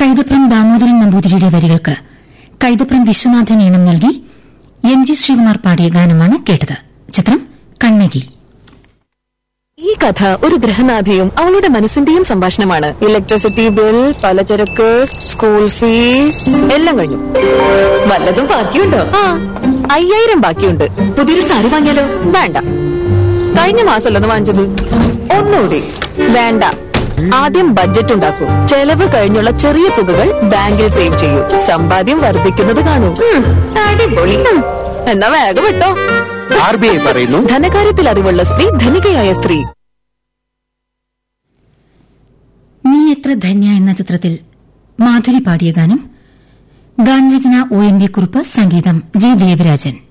കൈതപ്രം ദാമോദരൻ നമ്പൂതിരിയുടെ വരികൾക്ക് കൈതപ്രം വിശ്വനാഥൻ ഈണം നൽകി എം ജി ശ്രീകുമാർ പാടിയ ഗാനമാണ് കേട്ടത് ചിത്രം കണ്ണകി ഈ കഥ ഒരു ഗൃഹനാഥയും അവളുടെ മനസ്സിന്റെയും സംഭാഷണമാണ് ഇലക്ട്രിസിറ്റി ബിൽ പലചരക്ക് സ്കൂൾ ഫീസ് എല്ലാം കഴിഞ്ഞു വല്ലതും ബാക്കിയുണ്ടോ ആ അയ്യായിരം ബാക്കിയുണ്ട് പുതിയൊരു സാരി വാങ്ങിയാലോ വേണ്ട കഴിഞ്ഞ മാസമല്ലെന്ന് വാങ്ങിച്ചത് ഒന്നുകൂടി വേണ്ട ആദ്യം ബഡ്ജറ്റ് ഉണ്ടാക്കൂ ചെലവ് കഴിഞ്ഞുള്ള ചെറിയ തുകകൾ ബാങ്കിൽ സേവ് ചെയ്യൂ സമ്പാദ്യം വർദ്ധിക്കുന്നത് കാണൂ ഉം, അടിപൊളി ഉം, എന്നാ വേഗം വിട്ടോ ആർ ബി ഐ പറയുന്നു ധനകാര്യത്തിൽ അറിവുള്ള സ്ത്രീ ധനികയായ സ്ത്രീ നീ എത്ര ധന്യ എന്ന ചിത്രത്തിൽ മാധുരി പാടിയ ഗാനം ഗാനരചന ഒ എൻ വി കുറുപ്പ് സംഗീതം ജി ദേവരാജൻ